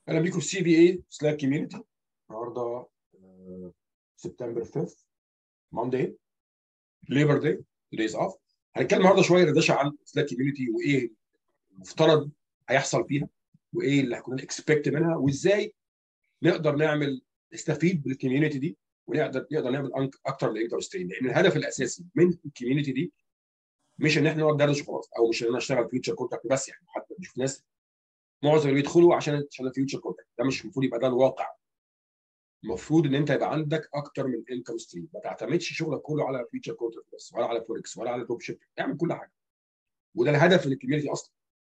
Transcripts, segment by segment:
اهلا بيكم في سي بي اي سلاك كوميونتي النهارده سبتمبر 5 ماندي ليبر داي دايز اوف هنتكلم النهارده شويه ردشه عن سلاك كوميونتي وايه المفترض هيحصل فيها وايه اللي هكون اكسبكت منها وازاي نقدر نعمل نستفيد بالكوميونتي دي ونقدر نقدر نعمل اكتر للانكم ستريم لان الهدف الاساسي من الكوميونتي دي مش ان احنا نقعد ندرس وخلاص او مش ان انا اشتغل فيوتشر كونتاكت بس يعني حتى بنشوف ناس معظم اللي بيدخلوا عشان عشان الفيوتشر كونتاكت ده مش المفروض يبقى ده الواقع المفروض ان انت يبقى عندك اكتر من انكم ستريم ما تعتمدش شغلك كله على فيوتشر كونتاكت بس ولا على فوركس ولا على دروب شيب اعمل كل حاجه وده الهدف من الكوميونتي اصلا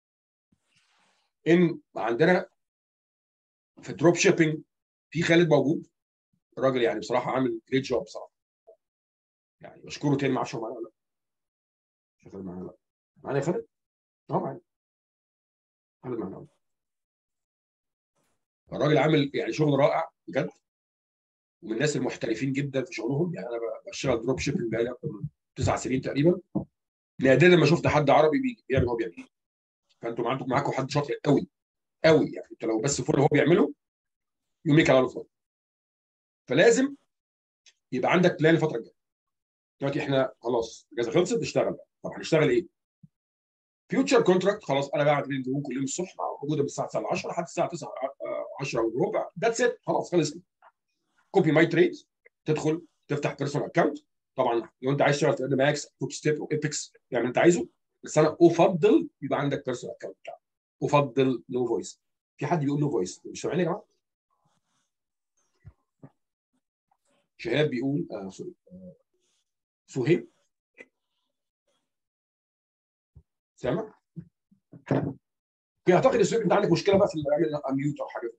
ان عندنا في الدروب شيبنج في خالد موجود الراجل يعني بصراحه عامل جريت جوب بصراحه يعني بشكره تاني ما اعرفش هو معانا ولا لا مش خالد معانا لا معانا يا خالد؟ اه معانا خالد معانا الراجل عامل يعني شغل رائع بجد ومن الناس المحترفين جدا في شغلهم يعني انا بشتغل دروب شيبنج بقالي اكتر من تسع سنين تقريبا نادرا ما شفت حد عربي بيعمل هو بيعمل فانتم عندكم معاكم حد شاطر قوي قوي يعني انت لو بس فول هو بيعمله يو ميك على فول فلازم يبقى عندك بلان الفتره الجايه دلوقتي احنا خلاص الاجازه خلصت نشتغل بقى طب هنشتغل ايه؟ فيوتشر كونتراكت خلاص انا بعمل تريدنج كل يوم الصبح موجوده من الساعه 9 ل 10 لحد الساعه 9 10 وربع ذاتس ات خلاص خلصنا كوبي ماي تريد تدخل تفتح بيرسونال اكونت طبعا لو انت عايز تشتغل في ماكس توك ستيب او ايبكس يعني انت عايزه بس انا افضل يبقى عندك بيرسونال اكونت بتاعك افضل نو فويس في حد بيقول نو فويس مش سامعين يا جماعه؟ شهاب بيقول آه سوري آه سهيب سامع؟ اعتقد السويب انت عندك مشكله بقى في اللي اميوت او حاجه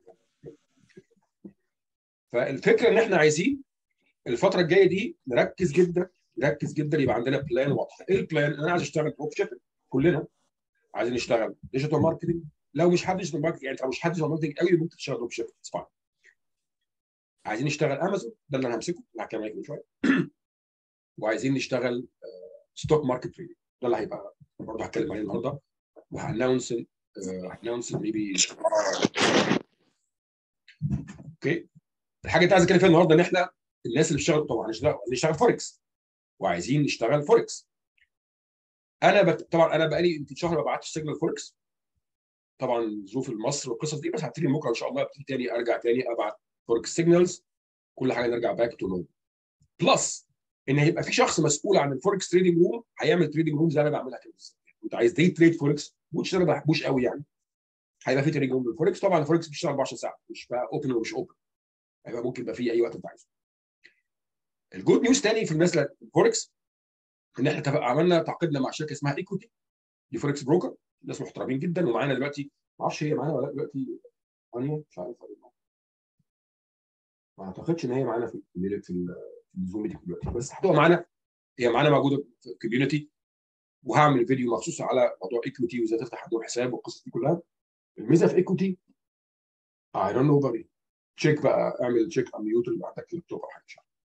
فالفكره ان احنا عايزين الفتره الجايه دي نركز جدا نركز جدا يبقى عندنا بلان واضحه ايه البلان انا عايز اشتغل دروب شيبنج كلنا عايزين نشتغل ديجيتال ماركتنج لو مش حد ديجيتال ماركتنج يعني لو مش حد ديجيتال ماركتنج قوي ممكن تشتغل دروب شيبنج فاين عايزين نشتغل امازون ده اللي انا همسكه اللي هتكلم عليه شويه وعايزين نشتغل ستوك ماركت تريدنج ده اللي هيبقى برضه هتكلم عليه النهارده وهناونس هناونس ميبي اوكي الحاجه اللي عايز اتكلم فيها النهارده ان احنا الناس اللي بتشتغل طبعا هنشتغل نشتغل فوركس وعايزين نشتغل فوركس انا بت... طبعا انا بقالي يمكن شهر ما بعتش سيجنال فوركس طبعا ظروف مصر والقصص دي بس هبتدي بكره ان شاء الله ابتدي تاني ارجع تاني ابعت فوركس سيجنالز كل حاجه نرجع باك تو نورمال بلس ان هيبقى في شخص مسؤول عن الفوركس تريدنج روم هيعمل تريدنج روم زي انا بعملها كده انت عايز دي تريد فوركس وتش انا ما بحبوش قوي يعني هيبقى في تريدنج روم للفوركس طبعا الفوركس بيشتغل 24 ساعه مش بقى اوبن ومش اوبن هيبقى ممكن يبقى فيه اي وقت انت عايزه الجود نيوز تاني في الناس الفوركس ان احنا عملنا تعاقدنا مع شركه اسمها ايكوتي دي فوركس بروكر ناس محترمين جدا ومعانا دلوقتي ما اعرفش هي معانا ولا دلوقتي انيا مش عارف ما اعتقدش ان هي معانا في في الزوم دي دلوقتي بس هتبقى معانا هي معانا موجوده في الكوميونتي وهعمل فيديو مخصوص على موضوع ايكوتي وازاي تفتح عندهم حساب والقصص دي كلها الميزه في ايكوتي اي دونت نو بقى تشيك بقى اعمل تشيك اميوت اللي عندك لابتوب او حاجه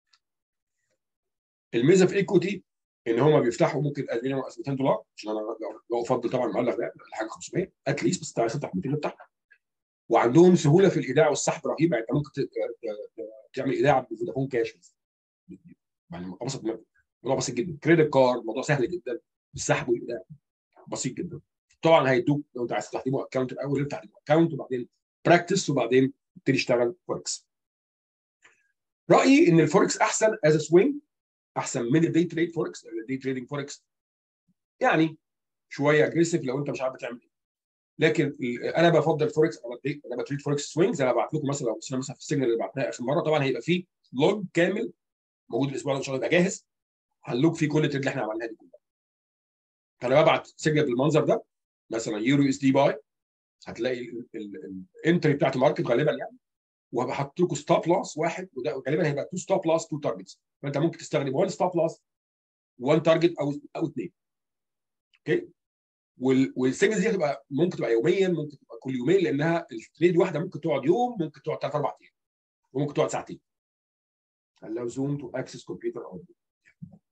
الميزه في ايكوتي ان هم بيفتحوا ممكن 200 دولار عشان انا لو افضل طبعا المبلغ ده حاجه 500 اتليست بس انت عايز تفتح 200 افتح وعندهم سهوله في الايداع والسحب رهيبه يعني انت ممكن تعمل ايداع بفودافون كاش يعني ابسط الموضوع بسيط جدا كريدت كارد موضوع سهل جدا السحب والايداع بسيط جدا طبعا هيدوك لو انت عايز تفتح ديمو اكونت الاول افتح ديمو اكونت وبعدين براكتس وبعدين ابتدي اشتغل فوركس رايي ان الفوركس احسن از سوينج احسن من الدي تريد فوركس الدي تريدنج فوركس يعني شويه اجريسيف لو انت مش عارف تعمل ايه لكن انا بفضل فوركس انا انا بتريد فوركس سوينجز انا بعت لكم مثلا لو وصلنا مثلا في السيجنال اللي بعتناه اخر مره طبعا هيبقى فيه لوج كامل موجود الاسبوع ده ان شاء الله يبقى جاهز هنلوج فيه كل التريد اللي احنا عملناها دي كلها فانا ببعت سيجنال بالمنظر ده مثلا يورو اس دي باي هتلاقي الانتري بتاعت الماركت غالبا يعني وهبحط لكم ستوب لوس واحد وده غالبا هيبقى تو ستوب لوس تو تارجتس فانت ممكن تستخدم 1 ستوب لوس 1 تارجت او او اثنين اوكي والسيجنالز دي هتبقى ممكن تبقى يوميا ممكن تبقى كل يومين لانها التريد واحده ممكن تقعد يوم ممكن تقعد ثلاث اربع ايام وممكن تقعد ساعتين allow زوم تو اكسس كمبيوتر او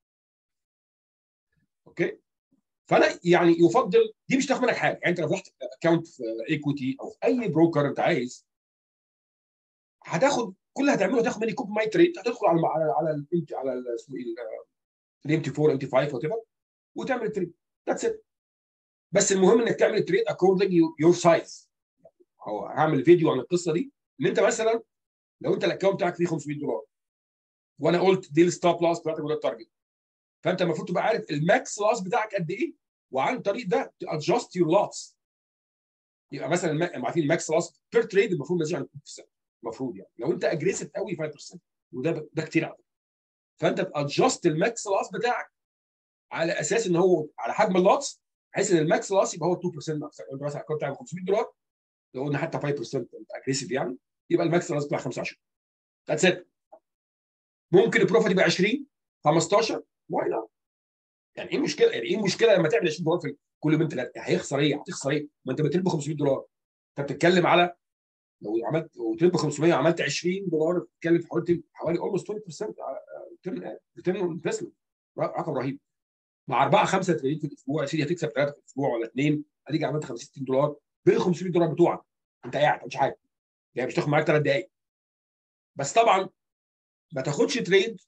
اوكي فانا يعني يفضل دي مش تاخد منك حاجه يعني انت لو فتحت اكونت في ايكويتي او في اي بروكر انت عايز هتاخد كل اللي هتعمله هتاخد مني كوب ماي تريد هتدخل على على على ال على ال اسمه ايه الام تي 4 ام تي 5 وات ايفر وتعمل التريد ذاتس ات بس المهم انك تعمل التريد اكوردنج يور سايز هو هعمل فيديو عن القصه دي ان انت مثلا لو انت الاكونت بتاعك فيه 500 دولار وانا قلت دي الستوب لاس بتاعتك وده التارجت فانت المفروض تبقى عارف الماكس لاس بتاعك قد ايه وعن طريق ده تادجست يور لوتس يبقى مثلا عارفين الماكس لاس بير تريد المفروض ما يزيدش عن 2% المفروض يعني لو انت اجريسيف قوي 5% وده ده كتير قوي فانت تادجست الماكس لاس بتاعك على اساس ان هو على حجم اللوتس بحيث ان الماكس لاس يبقى هو 2% مثلا انت مثلا اكونت بتاعك 500 دولار لو قلنا حتى 5% انت اجريسيف يعني يبقى الماكس لاس بتاع 25 ذاتس ات ممكن البروفيت يبقى 20 15 واي نوت يعني ايه المشكله يعني ايه المشكله لما تعمل 20 دولار في كل يومين ثلاثه هيخسر ايه هتخسر ايه ما انت بتربح 500 دولار انت بتتكلم على لو عملت وتربح 500 وعملت 20 دولار بتتكلم في حوالي حوالي اولموست 20% ريتيرن انفستمنت رقم رهيب مع اربعه خمسه تريدين في الاسبوع يا سيدي هتكسب ثلاثه في الاسبوع ولا اثنين هتيجي عملت 50 60 دولار بال 500 دولار بتوعك انت قاعد مش حاجه يعني مش تاخد معاك ثلاث دقائق بس طبعا ما تاخدش تريد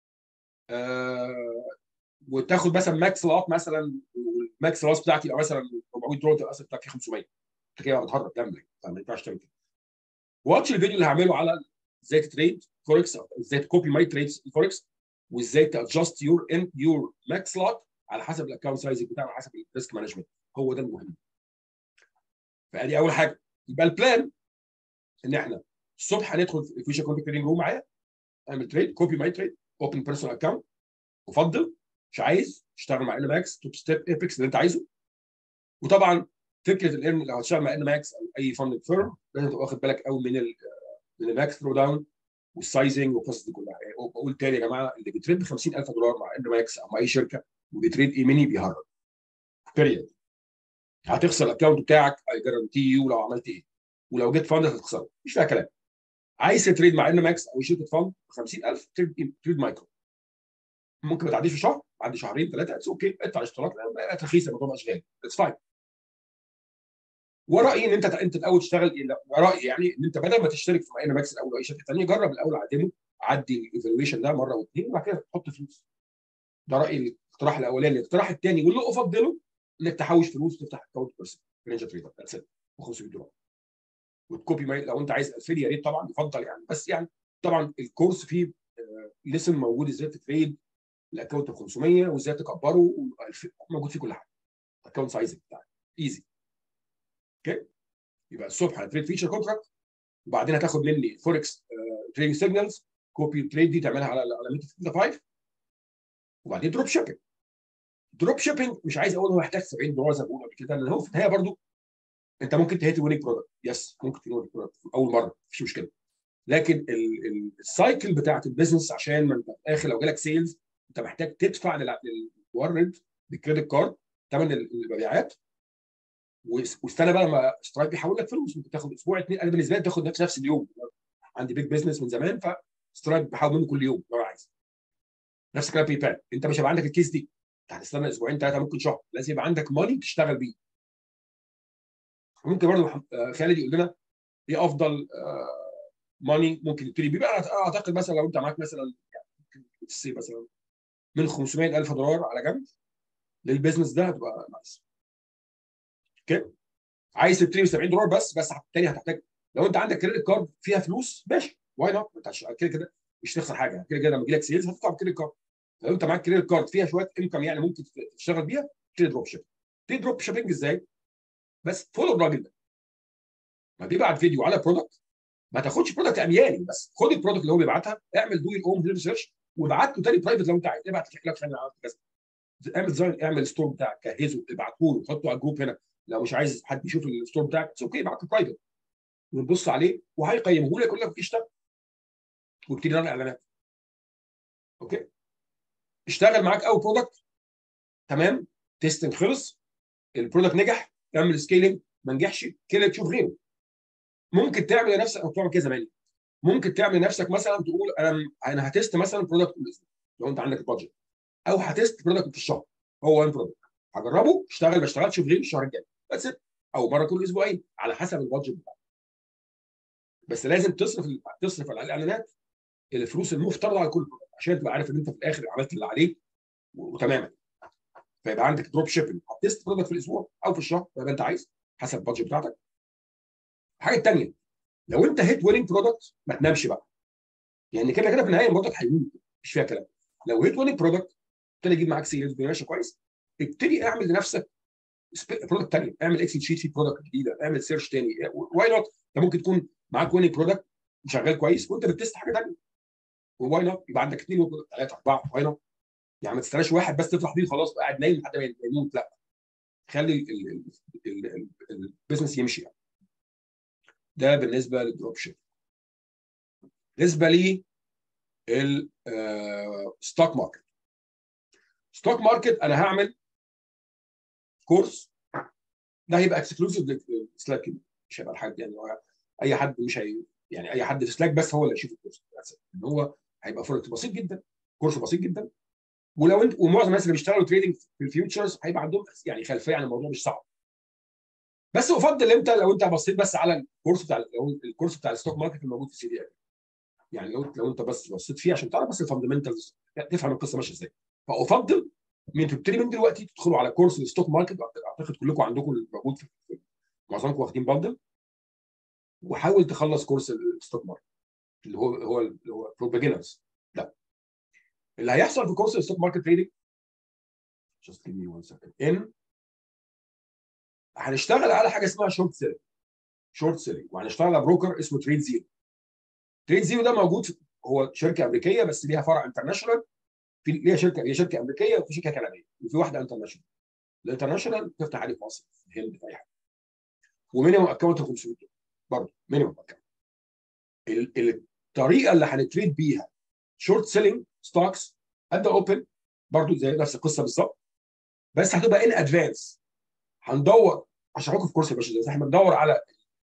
آه وتاخد مثلا ماكس لوت مثلا والماكس لوت بتاعتي يبقى مثلا 400 دولار تبقى بتاعتي 500 انت كده بتهرب جنبك فما ينفعش تعمل كده واتش الفيديو اللي هعمله على ازاي تريد فوركس او ازاي تكوبي ماي تريدز فوركس وازاي تادجست يور ان يور ماكس لوت على حسب الاكونت سايز بتاعك وعلى حسب الريسك مانجمنت هو ده المهم فادي اول حاجه يبقى البلان ان احنا الصبح هندخل في فيوتشر كونتراكت روم معايا اعمل تريد كوبي ماي تريد اوبن بيرسونال اكونت افضل مش عايز اشتغل مع ان ماكس توب ستيب ايبكس اللي انت عايزه وطبعا فكره الارن لو هتشتغل مع ان ماكس او اي فاندنج فيرم لازم تبقى واخد بالك قوي من ال من الماكس ثرو داون والسايزنج والقصص دي كلها يعني بقول تاني يا جماعه اللي بيتريد ب 50000 دولار مع ان ماكس او مع اي شركه وبيتريد اي ميني بيهرب بيريد هتخسر الاكونت بتاعك اي جارانتي يو لو عملت ايه ولو جيت فاند هتخسره مش فيها كلام عايز تريد مع ان ماكس او شركه فاند ب 50000 تريد تريد مايكرو ممكن ما تعديش في شهر بعد شهرين ثلاثه اتس اوكي ادفع اشتراك بقت رخيصه الموضوع مش غالي اتس فاين ورايي ان انت انت الاول تشتغل رايي يعني ان انت بدل ما تشترك في ماينا ماكس الاول او اي شركه ثانيه جرب الاول عدمه عدي الايفالويشن ده مره واثنين وبعد كده حط فلوس ده رايي الاقتراح الاولاني الاقتراح الثاني واللي افضله انك تحوش فلوس وتفتح اكونت بيرسون نينجا تريدر ذاتس ات ب 500 دولار وتكوبي ماي لو انت عايز افيل يا ريت طبعا يفضل يعني بس يعني طبعا الكورس فيه لسن موجود ازاي تتريد الاكونت ب 500 وازاي تكبره موجود فيه كل حاجه اكونت سايزنج بتاعك ايزي اوكي يبقى الصبح هتريد فيتشر كونتراكت وبعدين هتاخد مني فوركس تريدنج سيجنالز كوبي تريد دي تعملها على على ميتا 5 وبعدين دروب شيبنج دروب شيبنج مش عايز اقول هو يحتاج 70 دولار زي ما بقول قبل كده لان هو في النهايه برضه انت ممكن تهيت ويننج برودكت يس ممكن تهيت برودكت اول مره مفيش مشكله لكن السايكل بتاعت البيزنس عشان ما انت في الاخر لو جالك سيلز انت محتاج تدفع للمورد بالكريدت كارد ثمن المبيعات واستنى بقى لما سترايب يحول لك فلوس ممكن تاخد اسبوع اثنين انا بالنسبه لي تاخد نفس نفس اليوم عندي بيج بزنس من زمان فسترايب بحاول منه كل يوم لو عايز نفس الكلام باي بال انت مش هيبقى عندك الكيس دي انت هتستنى اسبوعين ثلاثه ممكن شهر لازم يبقى عندك ماني تشتغل بيه ممكن برضه خالد يقول لنا ايه افضل ماني ممكن تبتدي بيه بقى اعتقد مثلا لو انت معاك مثلا ممكن تسي مثلا من 500000 دولار على جنب للبيزنس ده هتبقى نايس اوكي عايز تبتدي ب 70 دولار بس بس تاني هتحتاج لو انت عندك كريدت كارد فيها فلوس ماشي واي نوت انت كده كده مش تخسر حاجه كده كده لما يجي لك سيلز هتدفع بكريدت كارد لو انت معاك كريدت كارد فيها شويه انكم يعني ممكن تشتغل بيها تبتدي دروب شيبنج تبتدي دروب شيبنج ازاي؟ بس فولو الراجل ده ما بيبعت فيديو على برودكت ما تاخدش برودكت عمياني بس خد البرودكت اللي هو بيبعتها اعمل دو اون ريسيرش وابعت له تاني برايفت لو انت عايز ابعت لك فعلا عملت كذا اعمل ديزاين اعمل ستور بتاعك جهزه ابعته له حطه على الجروب هنا لو مش عايز حد يشوف الستور بتاعك اتس اوكي ابعت له برايفت ونبص عليه وهيقيمه لك يقول لك اشتغل وابتدي نعمل اعلانات اوكي اشتغل معاك اول برودكت تمام تيستنج خلص البرودكت نجح اعمل سكيلينج ما نجحش كده تشوف غيره ممكن تعمل لنفسك او تعمل كده زمان ممكن تعمل لنفسك مثلا تقول انا انا هتست مثلا برودكت لو انت عندك البادجت او هتست برودكت في الشهر هو وان برودكت هجربه اشتغل ما اشتغلش في غيره الشهر الجاي بس او مره كل اسبوعين على حسب البادجت بتاعك بس لازم تصرف تصرف على الاعلانات الفلوس المفترضه على كل برودكت عشان تبقى عارف ان انت في الاخر عملت اللي عليك وتماما فيبقى عندك دروب شيبنج هتست برودكت في الاسبوع او في الشهر زي ما انت عايز حسب البادجت بتاعتك الحاجه الثانيه لو انت هيت ويننج برودكت ما تنامش بقى يعني كده كده في النهايه المنتج هيموت مش فيها كلام لو هيت ويننج برودكت ابتدي يجيب معاك سيلز ماشي كويس ابتدي اعمل لنفسك برودكت ثانيه اعمل اكسل شيت في برودكت جديده اعمل سيرش ثاني واي نوت انت ممكن تكون معاك ويننج برودكت شغال كويس وانت بتست حاجه ثانيه وواي نوت يبقى عندك اثنين ثلاثه اربعه واي نوت يعني ما تستناش واحد بس تفرح بيه خلاص قاعد نايم لحد ما يموت لا خلي البيزنس يمشي يعني. ده بالنسبه للدروب شيب بالنسبه لي الستوك ماركت ستوك ماركت انا هعمل كورس ده هيبقى اكسكلوسيف لسلاك مش هيبقى لحد يعني اي حد مش هي يعني اي حد في سلاك بس هو اللي هيشوف الكورس ان هو هيبقى فرق بسيط جدا كورس بسيط جدا ولو انت ومعظم الناس اللي بيشتغلوا تريدنج في الفيوتشرز هيبقى عندهم يعني خلفيه عن الموضوع مش صعب بس افضل انت لو انت بصيت بس على الكورس بتاع لو الكورس بتاع الستوك ماركت الموجود في السي دي يعني لو لو انت بس بصيت فيه عشان تعرف بس الفاندمنتالز تفهم القصه ماشيه ازاي فافضل ان تبتدي من دلوقتي تدخلوا على كورس الستوك ماركت اعتقد كلكم عندكم الموجود في معظمكم واخدين بندل وحاول تخلص كورس الستوك ماركت اللي هو هو اللي هو فور بيجنرز لا اللي هيحصل في كورس الستوك ماركت تريدنج just give me one second ان هنشتغل على حاجه اسمها شورت سيلينج شورت سيلينج وهنشتغل على بروكر اسمه تريد زيرو تريد زيرو ده موجود في هو شركه امريكيه بس ليها فرع انترناشونال في ليها شركه هي شركه امريكيه وفي شركه كنديه وفي واحده انترناشونال الانترناشونال تفتح عليه في مصر في الهند في اي حاجه ومينيمم اكونت 500 دولار برضه مينيمم اكونت الطريقه اللي هنتريد بيها شورت سيلينج ستوكس ات ذا اوبن برضه زي نفس القصه بالظبط بس هتبقى ان ادفانس هندور هشرح لكم في كورس يا باشا ازاي احنا بندور على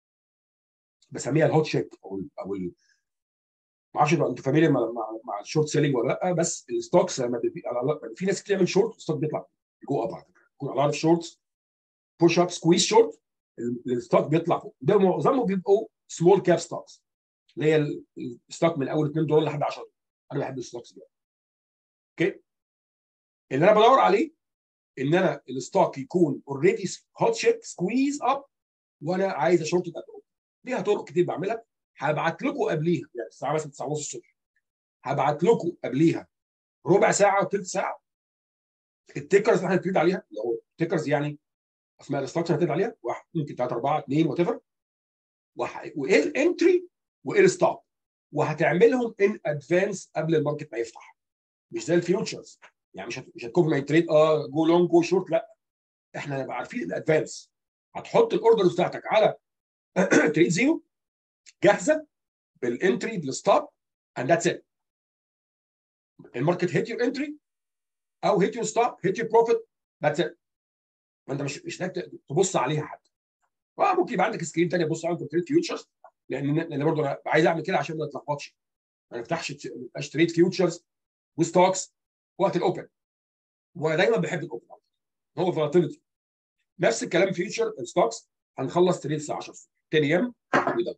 بسميها الهوت شيك او ال او ال ما اعرفش انتوا فاميليا مع, مع, مع الشورت سيلينج ولا لا بس الستوكس لما بي... في ناس كتير بتعمل شورت الستوك بيطلع جو اب على فكره يكون على عارف شورتس بوش اب سكويز شورت الستوك بيطلع فوق ده معظمهم بيبقوا سمول كاب ستوكس اللي هي الستوك من اول 2 دولار لحد 10 دولار انا بحب الستوكس دي اوكي اللي انا بدور عليه ان انا الستوك يكون اوريدي هوت شيك سكويز اب وانا عايز اشورت الابروف ليها طرق كتير بعملها هبعت لكم قبليها يعني الساعه مثلا 9 ونص الصبح هبعت لكم قبليها ربع ساعه وثلث ساعه التيكرز اللي احنا هنتريد عليها اللي هو التيكرز يعني اسماء الستوكس اللي هنتريد عليها واحد ممكن 3 4 2 وات ايفر وايه الانتري وايه الستوب وهتعملهم ان ادفانس قبل الماركت ما يفتح مش زي الفيوتشرز يعني مش مش هتكون ما تريد اه جو لونج جو شورت لا احنا هنبقى عارفين الادفانس هتحط الاوردرز بتاعتك على تريد زيرو جاهزه بالانتري بالستوب اند ذاتس ات الماركت هيت يور انتري او هيت يور ستوب هيت يور بروفيت ذاتس ات فانت مش مش محتاج تبص عليها حتى ممكن يبقى عندك سكرين ثانيه تبص على تريد فيوتشرز لان لان برضه انا عايز اعمل كده عشان ما تتلخبطش ما نفتحش ما يبقاش تريد فيوتشرز وستوكس وقت الاوبن ودايما بحب الاوبن هو فولاتيليتي نفس الكلام فيوتشر ستوكس هنخلص تريد الساعه 10 الصبح 10 ام ودن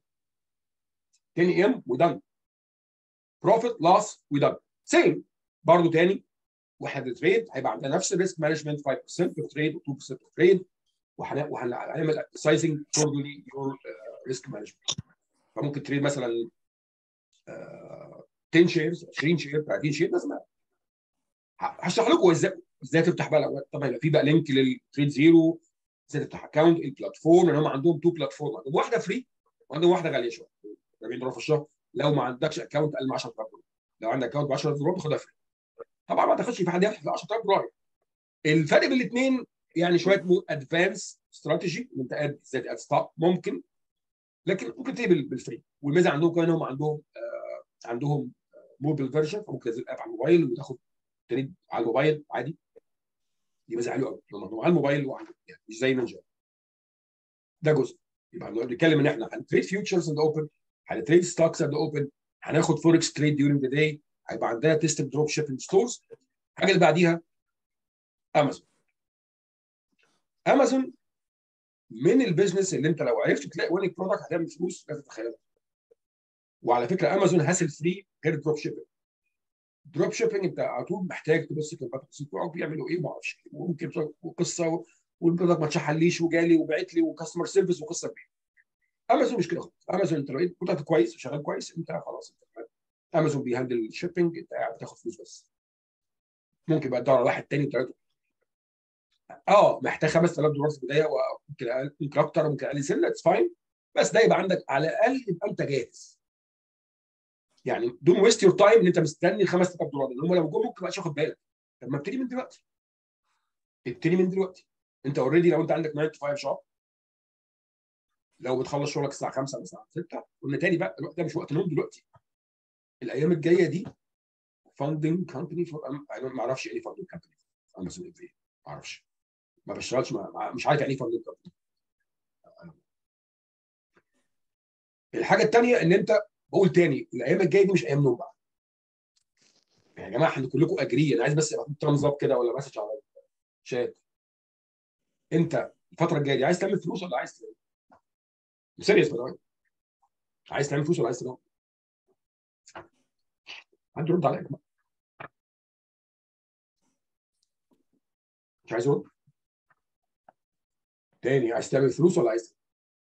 10 ام ودن بروفيت لاس ودن سيم برضه تاني واحنا بنتريد هيبقى عندنا نفس الريسك مانجمنت 5% في تريد و2% في تريد وهنعمل سايزنج اكوردنجلي يور ريسك مانجمنت فممكن تريد مثلا 10 شيرز 20 شير 30 شير لازم هشرح لكم ازاي ازاي تفتح بقى طبعا يبقى في بقى لينك للتريد زيرو ازاي تفتح اكونت البلاتفورم لان هم عندهم تو بلاتفورم عندهم واحده فري وعندهم واحده غاليه شويه 40 دولار في الشهر لو ما عندكش اكونت اقل من 10000 دولار لو عندك اكونت ب 10000 دولار تاخدها فري طبعا ما تاخدش في حد يفتح ب 10000 دولار الفرق بين الاثنين يعني شويه ادفانس استراتيجي ان انت قاعد ازاي تقعد ستوب ممكن لكن ممكن تيجي بالفري والميزه عندهم كمان هم عندهم آه عندهم موبيل فيرجن فممكن تنزل اب على الموبايل وتاخد تريد على الموبايل عادي دي ميزه حلوه قوي على الموبايل وعلى يعني مش زي نينجا ده جزء يبقى بنتكلم ان احنا هنتريد فيوتشرز ان اوبن هنتريد ستوكس ان اوبن هناخد فوركس تريد ديورنج ذا داي هيبقى عندنا تيست دروب شيبنج ستورز الحاجه اللي بعديها امازون امازون من البيزنس اللي انت لو عرفت تلاقي ويننج برودكت هتعمل فلوس لا تتخيلها وعلى فكره امازون هاسل فري غير دروب شيبنج دروب شيبنج انت على طول محتاج تبص في الباكج بتوعك بيعملوا ايه ما اعرفش وممكن وقصه والبرودكت ما اتشحنليش وجالي وبعت لي وكاستمر سيرفيس وقصه كبيره امازون مش كده خالص امازون انت لو لقيت برودكت كويس وشغال كويس انت خلاص انت امازون بيهندل الشيبنج انت قاعد بتاخد فلوس بس ممكن بقى تدور على واحد تاني وثلاثه اه محتاج 5000 دولار في البدايه وممكن اقل ممكن اكتر ممكن اقل سنه اتس فاين بس ده يبقى عندك على الاقل يبقى انت جاهز يعني دون ويست يور تايم ان انت مستني ال 5000 دولار لان هم لو جم ممكن ما واخد بالك طب ما ابتدي من دلوقتي ابتدي من دلوقتي انت اوريدي لو انت عندك 9 to 5 شهر لو بتخلص شغلك الساعه 5 ولا الساعه 6 قلنا تاني بقى الوقت ده مش وقت نوم دلوقتي الايام الجايه دي فاندنج كومباني فور ما اعرفش ايه فاندنج كومباني امازون ايه ما اعرفش ما بشتغلش مع مش عارف يعني ايه فاندنج كومباني الحاجه الثانيه ان انت بقول تاني الايام الجايه دي مش ايام نوم بقى يا جماعه احنا كلكم اجريين انا عايز بس احط ترامز اب كده ولا مسج على الشات انت الفتره الجايه دي عايز تعمل فلوس ولا عايز سيريس بقى عايز تعمل فلوس ولا عايز تنام حد يرد عليك بقى مش عايز يرد تاني عايز تعمل فلوس ولا عايز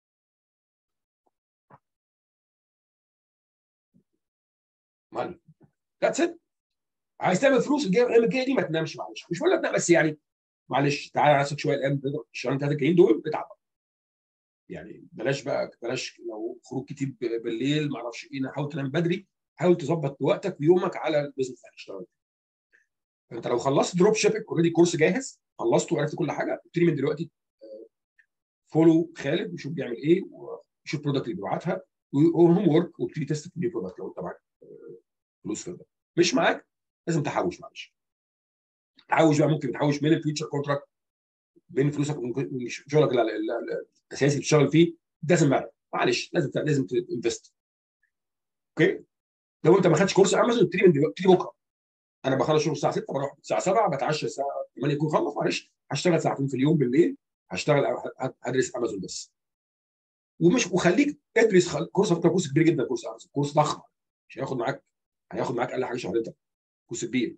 مال ذاتس ات عايز تعمل فلوس الايام الجايه دي ما تنامش معلش مش بقول لك لا بس يعني معلش تعالى على نفسك شويه الايام الشهرين ثلاثه الجايين دول اتعب يعني بلاش بقى بلاش لو خروج كتير بالليل ما اعرفش ايه حاول تنام بدري حاول تظبط وقتك ويومك على البيزنس اللي هتشتغل فانت لو خلصت دروب شيبنج اوريدي كورس جاهز خلصته وعرفت كل حاجه ابتدي من دلوقتي فولو خالد وشوف بيعمل ايه وشوف البرودكت اللي بيبعتها وهوم ورك وابتدي تست في برودكت لو انت معاك فلوس في ده مش معاك لازم تحوش معلش تحوش بقى ممكن تحوش من الفيوتشر كونتراكت بين فلوسك ومن شغلك الاساسي اللي بتشتغل فيه لازم بقى معلش لازم لازم تنفست اوكي لو انت ما خدتش كورس امازون ابتدي من دلوقتي ابتدي بكره انا بخلص شغل الساعه 6 بروح الساعه 7 بتعشى الساعه 8 يكون خلص معلش هشتغل ساعتين في اليوم بالليل هشتغل هدرس امازون بس ومش وخليك ادرس كورس على كورس كبير جدا كورس امازون كورس ضخم مش هياخد معاك هياخد معاك اقل حاجه شهرين كورس كبير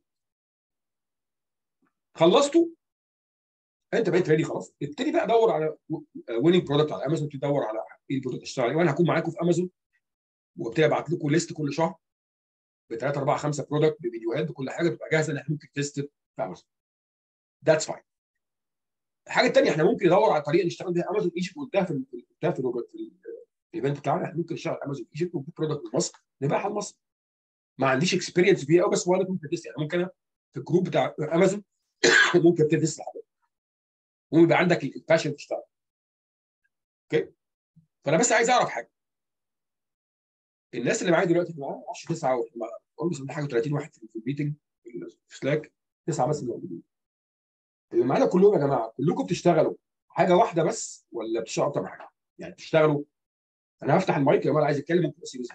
خلصته انت بقيت ريدي خلاص ابتدي بقى دور على ويننج برودكت على امازون تدور على ايه البرودكت تشتغل عليه وانا هكون معاكم في امازون وابتدي ابعت لكم ليست كل شهر بثلاثه اربعه خمسه برودكت بفيديوهات بكل حاجه تبقى جاهزه ان احنا ممكن تست في امازون ذاتس فاين الحاجه الثانيه احنا ممكن ندور على طريقه نشتغل بيها امازون ايجيبت قلتها في قلتها في الايفنت بتاعنا احنا ممكن نشتغل امازون ايجيبت ونجيب برودكت من مصر نبيعها لمصر ما عنديش اكسبيرينس فيها قوي بس وانا ممكن تست يعني ممكن في الجروب بتاع امازون ممكن ابتدي تست ويبقى عندك الباشن تشتغل اوكي فانا بس عايز اعرف حاجه الناس اللي معايا دلوقتي معايا 10 9 اولموست حاجه 30 واحد في الميتنج في سلاك تسعه بس اللي موجودين اللي معانا كلهم يا جماعه كلكم بتشتغلوا حاجه واحده بس ولا بتشتغلوا اكتر من حاجه؟ يعني بتشتغلوا انا هفتح المايك يا جماعه عايز اتكلم ممكن اسيب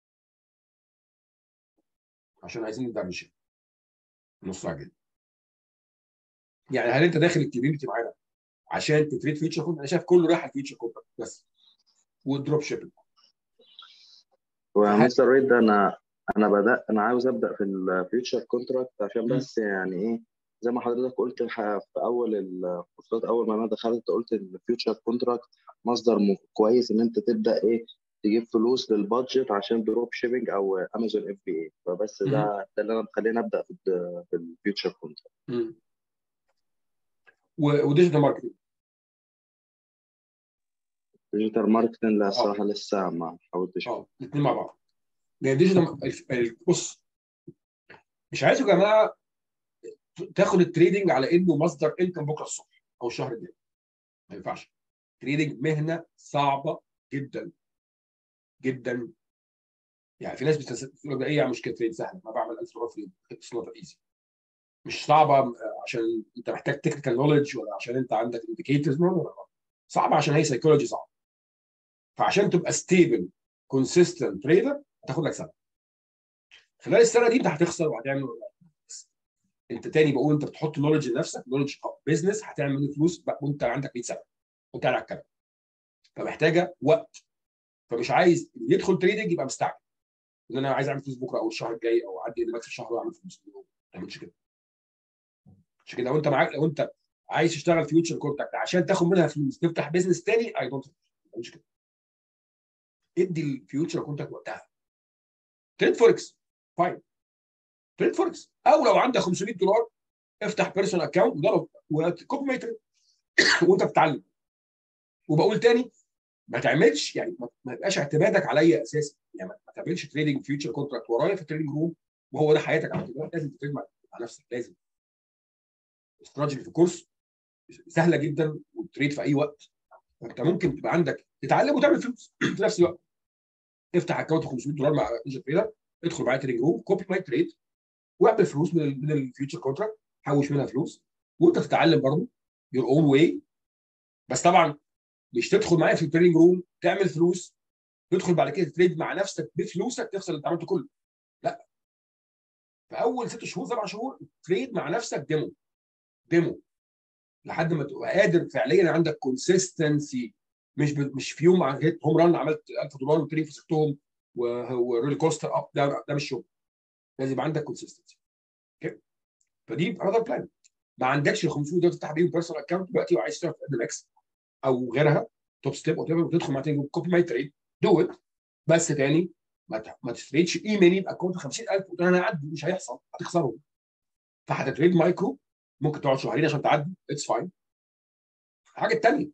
عشان عايزين ندردش نص ساعه كده يعني هل انت داخل الكوميونتي معانا عشان تتريد فيتشر كود انا شايف كله رايح على الفيتشر كود بس والدروب شيبنج ومستر ريد انا انا بدات انا عاوز ابدا في الفيوتشر كونتراكت عشان بس يعني ايه زي ما حضرتك قلت في اول الكورسات اول ما انا دخلت قلت الفيوتشر كونتراكت مصدر كويس ان انت تبدا ايه تجيب فلوس للبادجت عشان دروب شيبنج او امازون اف بي اي فبس ده ده اللي انا مخليني ابدا في في الفيوتشر كونتراكت وديجيتال ماركتنج ديجيتال ماركتنج لا الصراحه لسه ما حاولتش اه الاثنين مع بعض لان ديجيتال بص مش عايزكم يا جماعه تاخد التريدنج على انه مصدر انكم بكره الصبح او الشهر الجاي ما ينفعش تريدنج مهنه صعبه جدا جدا يعني في ناس بتقول ايه يعني مشكله تريد سهله ما بعمل 1000 دولار في اليوم اتس نوت ايزي مش صعبه عشان انت محتاج تكنيكال نولج ولا عشان انت عندك انديكيتورز صعبه عشان هي سايكولوجي صعبه فعشان تبقى ستيبل كونسيستنت تريدر هتاخد لك سنه خلال السنه دي انت هتخسر وهتعمل انت تاني بقول انت بتحط نولج لنفسك نولج بزنس هتعمل فلوس وانت عندك 100 سنه وانت على الكلام فمحتاجه وقت فمش عايز اللي يدخل تريدنج يبقى مستعجل ان انا عايز اعمل فلوس بكره او الشهر الجاي او اعدي ان مكسب الشهر واعمل فلوس ما تعملش كده عشان كده لو انت معاك لو انت عايز تشتغل فيوتشر كونتاكت عشان تاخد منها فلوس تفتح بيزنس تاني اي دونت ما تعملش كده ادي الفيوتشر كونتاكت وقتها تريد فوركس فاين تريد فوركس او لو عندك 500 دولار افتح بيرسونال اكونت وضرب وكوبي ما يتريد وانت بتتعلم وبقول تاني ما تعملش يعني ما يبقاش اعتمادك عليا اساسا يعني ما تعملش تريدنج فيوتشر كونتراكت ورايا في التريدنج روم وهو ده حياتك على كده لازم تتريد مع نفسك لازم استراتيجي في كورس سهله جدا وتريد في اي وقت فانت ممكن تبقى عندك تتعلم وتعمل فلوس في نفس الوقت افتح اكونت 500 دولار مع نينجا تريدر ادخل معايا تريدنج روم كوبي ماي تريد واعمل فلوس من من الفيوتشر كونتراكت حوش منها فلوس وانت تتعلم برضه يور اون واي بس طبعا مش تدخل معايا في التريدنج روم تعمل فلوس تدخل بعد كده تريد مع نفسك بفلوسك تخسر اللي انت عملته كله لا في اول ست شهور سبع شهور تريد مع نفسك ديمو ديمو لحد ما تبقى قادر فعليا عندك كونسيستنسي مش ب... مش في يوم هيت هوم ران عملت 1000 دولار وتري فسختهم وريل كوستر اب داون ده مش شغل لازم يبقى عندك كونسيستنسي اوكي فدي انذر بلان ما عندكش ال 500 دولار تفتح بيهم بيرسونال اكونت دلوقتي وعايز تشتغل في ادم اكس او غيرها توب ستيب وتدخل مع تاني كوبي ماي تريد دو ات بس تاني ما ما تستريتش ايميلي باكونت 50000 وتقول انا هعدي مش هيحصل هتخسرهم فهتتريد مايكرو ممكن تقعد شهرين عشان تعدي اتس فاين الحاجه الثانيه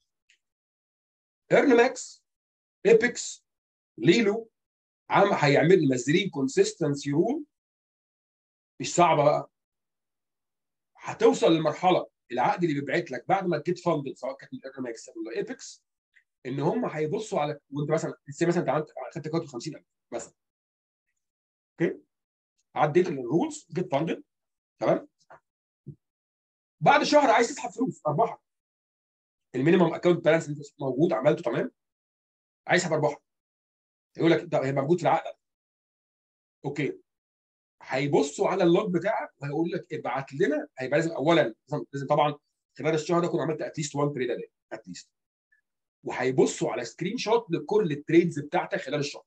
ايرن ماكس ايبكس ليلو عم هيعمل منزلين كونسيستنسي رول مش صعبه بقى هتوصل لمرحله العقد اللي بيبعت لك بعد ما تجيت فاندد سواء كانت من ايرن ماكس ولا ايبكس ان هم هيبصوا على وانت مثلا مثلا انت عملت خدت كارت 50000 مثلا اوكي عديت الرولز جيت فاندد تمام بعد شهر عايز تسحب فلوس ارباحك المينيمم اكونت بالانس انت موجود عملته تمام عايز تسحب ارباحك يقول لك ده هي موجود في العقد اوكي هيبصوا على اللوج بتاعك وهيقول لك ابعت لنا هيبقى لازم اولا لازم طبعا خلال الشهر ده اكون عملت اتليست 1 تريد اداء اتليست وهيبصوا على سكرين شوت لكل التريدز بتاعتك خلال الشهر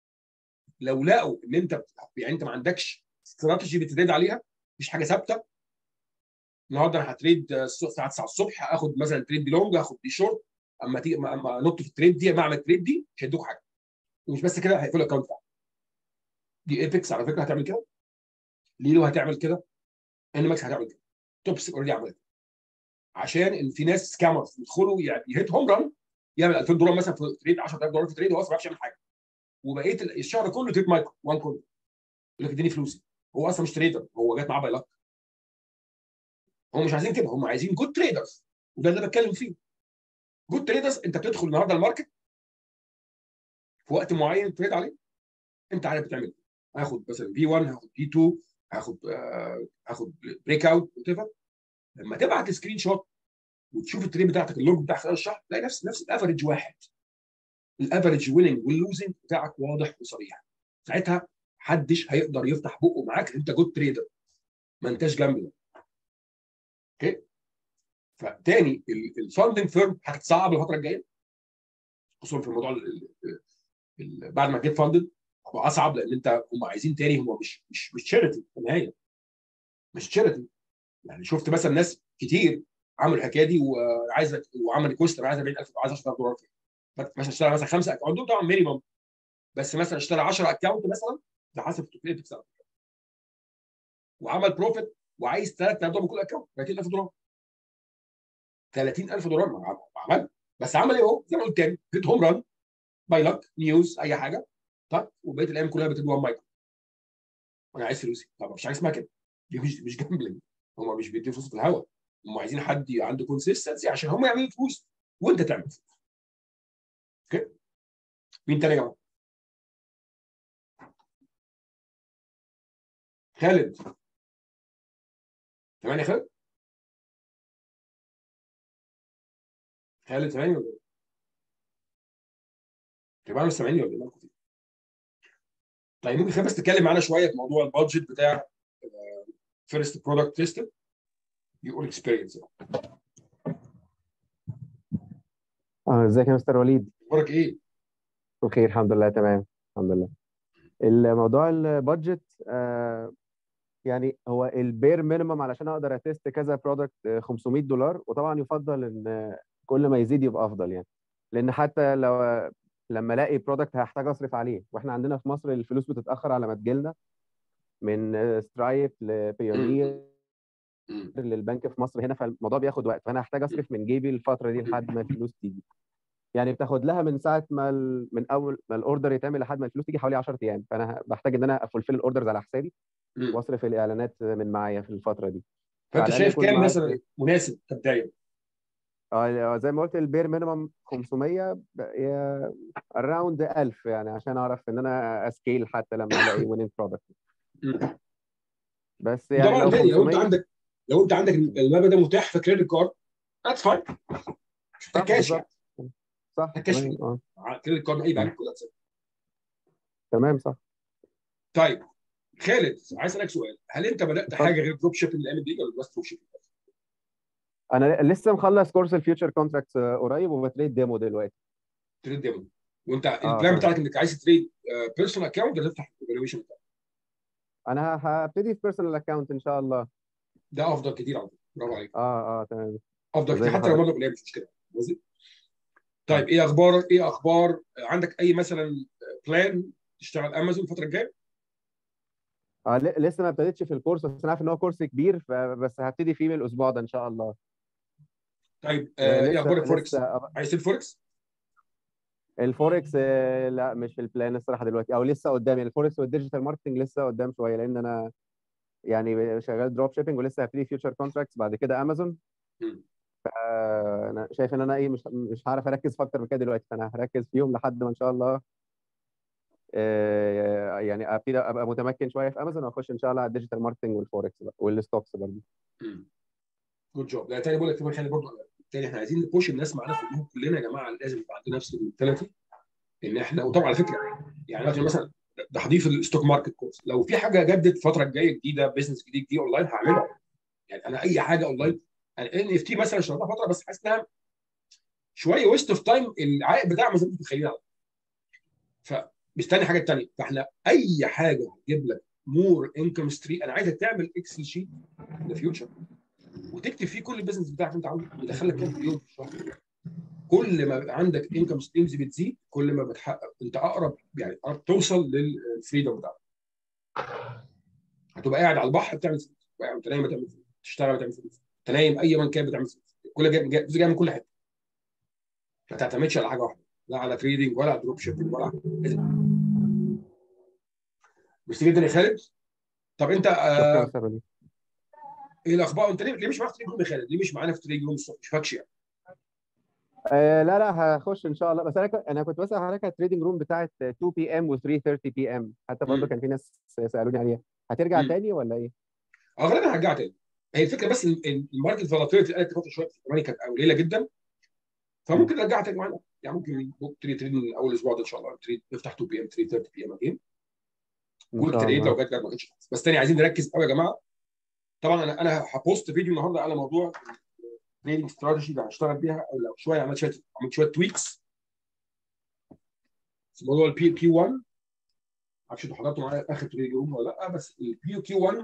لو لقوا ان انت يعني انت ما عندكش استراتيجي بتريد عليها مفيش حاجه ثابته النهارده انا هتريد الساعه 9 الصبح اخد مثلا تريد دي لونج اخد دي شورت اما تيجي اما انط في التريد دي اما اعمل التريد دي مش هيدوك حاجه ومش بس كده هيقفل الاكونت بتاعك دي ايبكس على فكره هتعمل كده ليلو هتعمل كده ان ماكس هتعمل كده توبس اوريدي عملت عشان ان في ناس سكامرز يدخلوا يعني يهيت هوم ران يعمل 2000 دولار مثلا في تريد 10000 دولار في تريد وهو اصلا ما بيعرفش يعمل حاجه وبقيه الشهر كله تريد مايكرو وان كله يقول لك اديني فلوسي هو اصلا مش تريدر هو جات معاه باي لك هم مش عايزين كده هم عايزين جود تريدرز وده اللي بتكلم فيه جود تريدرز انت بتدخل النهارده الماركت في وقت معين تريد عليه انت عارف بتعمل هاخد مثلا في 1 هاخد في 2 هاخد آه هاخد بريك اوت وات لما تبعت سكرين شوت وتشوف التريد بتاعتك اللوج بتاع خلال الشهر تلاقي نفس نفس الافرج واحد الافرج ويننج واللوزنج بتاعك واضح وصريح ساعتها محدش هيقدر يفتح بقه معاك انت جود تريدر ما انتش جنبي اوكي فتاني الفاندنج فيرم هتتصعب الفتره الجايه خصوصا في الموضوع ال ال بعد ما تجيب فاندد هو اصعب لان انت هم عايزين تاني هم مش مش مش تشاريتي في النهايه مش تشاريتي يعني شفت مثلا ناس كتير عملوا الحكايه دي وعايزه وعمل ريكوست عايز 40000 عايز 10000 دولار فيه مثلا اشترى مثلا خمسه اكونت عندهم طبعا مينيمم بس مثلا اشترى 10 اكونت مثلا ده حسب التوفيق وعمل بروفيت وعايز 3000 دولار كل اكونت 30000 دولار 30000 دولار ما عمل بس عمل ايه هو زي ما قلت تاني هيت هوم ران باي لك نيوز اي حاجه طب وبقيه الايام كلها بتدي 1 مايكرو انا عايز فلوسي طب مش حاجه اسمها كده دي مش مش جامبلنج هم مش بيدوا فلوس في الهواء هم عايزين حد عنده كونسيستنسي عشان هم يعملوا فلوس وانت تعمل فلوس اوكي مين تاني يا جماعه؟ خالد تمام يا خالد؟ خالد سامعني ولا ايه؟ يبقى مش سامعني ولا ايه؟ طيب ممكن بس تتكلم معانا شويه في موضوع البادجت بتاع فيرست برودكت تيست يقول اكسبيرينس اه ازيك يا مستر وليد اخبارك ايه؟ بخير الحمد لله تمام الحمد لله الموضوع البادجت آه يعني هو البير مينيمم علشان اقدر اتست كذا برودكت 500 دولار وطبعا يفضل ان كل ما يزيد يبقى افضل يعني لان حتى لو لما الاقي برودكت هحتاج اصرف عليه واحنا عندنا في مصر الفلوس بتتاخر على ما تجيلنا من سترايب لبيونير مم. للبنك في مصر هنا فالموضوع بياخد وقت فانا هحتاج اصرف من جيبي الفتره دي لحد ما الفلوس تيجي يعني بتاخد لها من ساعه ما ال... من اول ما الاوردر يتعمل لحد ما الفلوس تيجي حوالي 10 ايام فانا بحتاج ان انا افولفل الاوردرز على حسابي مم. واصرف الاعلانات من معايا في الفتره دي فانت فعلى الأقل شايف يكون كام معاك- مثلا مناسب كبدايه؟ اه زي ما قلت البير مينيمم 500 اراوند 1000 يعني عشان اعرف ان انا اسكيل حتى لما الاقي ويننج برودكت مم. بس يعني طبعا لو تاني لو انت 500 عندك لو انت عندك المبلغ ده متاح في كريدت كارد ذاتس فاين مش صح محتاج كاش يعني بالظبط صح محتاج كاش تمام اه كريدت كارد اي بنك ولا تسيب. تمام صح طيب خالد عايز اسالك سؤال هل انت بدات اتفضل. حاجه غير دروب شيبنج الايام دي ولا بس دروب شيبنج؟ انا لسه مخلص كورس الفيوتشر كونتراكتس قريب وبتريد ديمو دلوقتي تريد ديمو وانت اه البلان تمام بتاعك انك عايز تريد بيرسونال اكونت ولا تفتح ايفالويشن انا ه- هبتدي في بيرسونال اكونت ان شاء الله ده افضل كتير على فكره برافو عليك اه اه تمام افضل زي كتير ما حتى لو حضرتك مبلغ قليل مش مشكله قصدي؟ طيب ايه اخبارك ايه اخبار عندك اي مثلا بلان تشتغل امازون الفتره الجايه؟ اه ل- لسه ما ابتديتش في الكورس بس انا عارف ان هو كورس كبير فبس هبتدي فيه من الاسبوع ده ان شاء الله طيب آه، آه ايه لسه اخبار الفوركس؟ لسه عايز تسيب فوركس؟ الفوركس آه، لا مش في البلان الصراحه دلوقتي او لسه قدامي الفوركس والديجيتال ماركتنج لسه قدام شويه لان انا يعني شغال دروب شيبنج ولسه هبتدي فيوتشر كونتراكتس بعد كده امازون مم. آه، انا شايف ان انا ايه مش مش هعرف اركز في اكتر من كده دلوقتي فانا هركز فيهم لحد ما ان شاء الله آه، يعني ابتدي ابقى متمكن شويه في امازون واخش ان شاء الله على الديجيتال ماركتنج والفوركس بقى والستوكس برضه جود جوب لا تاني بقول لك كمان خلي برضه تاني احنا عايزين نبوش الناس معانا كلهم كلنا يا جماعه لازم يبقى عندنا نفس المنتاليتي ان احنا وطبعا على فكره يعني دلوقتي مثلا تحضير الستوك ماركت كورس لو في حاجه جدت الفتره الجايه جديده بزنس جديد دي اونلاين هعملها يعني انا اي حاجه اونلاين ان اف تي مثلا اشتغلتها فتره بس حاسس انها شويه ويست اوف تايم العائد بتاعها مش متخيلها فمستني حاجه ثانيه فاحنا اي حاجه هتجيب لك مور انكم ستريم انا عايزك تعمل اكسل شيت ذا فيوتشر وتكتب فيه كل البيزنس بتاعك انت عاوزه يدخلك كام في اليوم في الشهر كل ما يبقى عندك انكم ستريمز بتزيد كل ما بتحقق انت اقرب يعني اقرب توصل للفريدم بتاعك هتبقى قاعد على البحر بتعمل فلوس تبقى قاعد انت نايم بتعمل فلوس تشتغل بتعمل فلوس انت نايم اي من كان بتعمل فلوس كل جاي جاي جاي من كل حته ما تعتمدش على حاجه واحده لا على تريدنج ولا على دروب شيبنج ولا على لازم ميرسي جدا يا خالد طب انت شكرا آه مستر وليد. ايه الاخبار انت ليه ليه مش معاك في تريد روم يا خالد؟ ليه مش معانا في تريد روم الصبح؟ مش فاكش يعني آه لا لا هخش ان شاء الله بس انا ك- انا كنت بسال حضرتك على التريدنج روم بتاعت 2 بي ام و 3:30 بي ام حتى برضه مم. كان في ناس سالوني عليها هترجع مم. تاني ولا ايه؟ اه غالبا هرجع تاني هي الفكره بس ال- ال- الماركت فولاتيلتي قلت فتره شويه في الثمانيه كانت قليله جدا فممكن نرجع تاني معانا يعني ممكن تريد تريد من اول اسبوع ده ان شاء الله تريد نفتح 2 بي ام 3:30 بي ام اجين ان قول شاء تريد لو الله جت جت ما جتش بس تاني عايزين نركز قوي يا جماعه طبعا انا انا هبوست فيديو النهارده على موضوع تريدنج استراتيجي اللي هشتغل بيها او لو شويه عملت شويه عملت شويه تويكس في موضوع البي كيو 1 معرفش انتوا حضرتوا معايا اخر تريدنج روم ولا لا بس البي كيو 1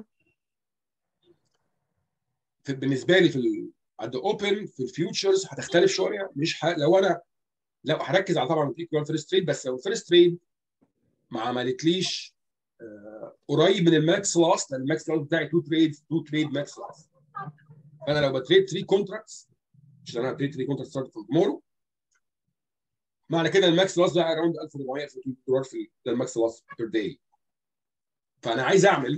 في بالنسبه لي في ال... عند اوبن في الفيوتشرز هتختلف شويه مش ح... لو انا لو هركز على طبعا البي كيو 1 فيرست تريد بس لو الفيرست تريد ما عملتليش آه، قريب من الماكس لاست لان الماكس لاست بتاعي 2 تريد 2 تريد ماكس لاست فانا لو بتريد 3 كونتراكتس عشان انا هتريد 3 كونتراكتس ستارت فروم تومورو معنى كده الماكس لاست ده اراوند 1400 1200 دولار في ده الماكس لاست بير داي فانا عايز اعمل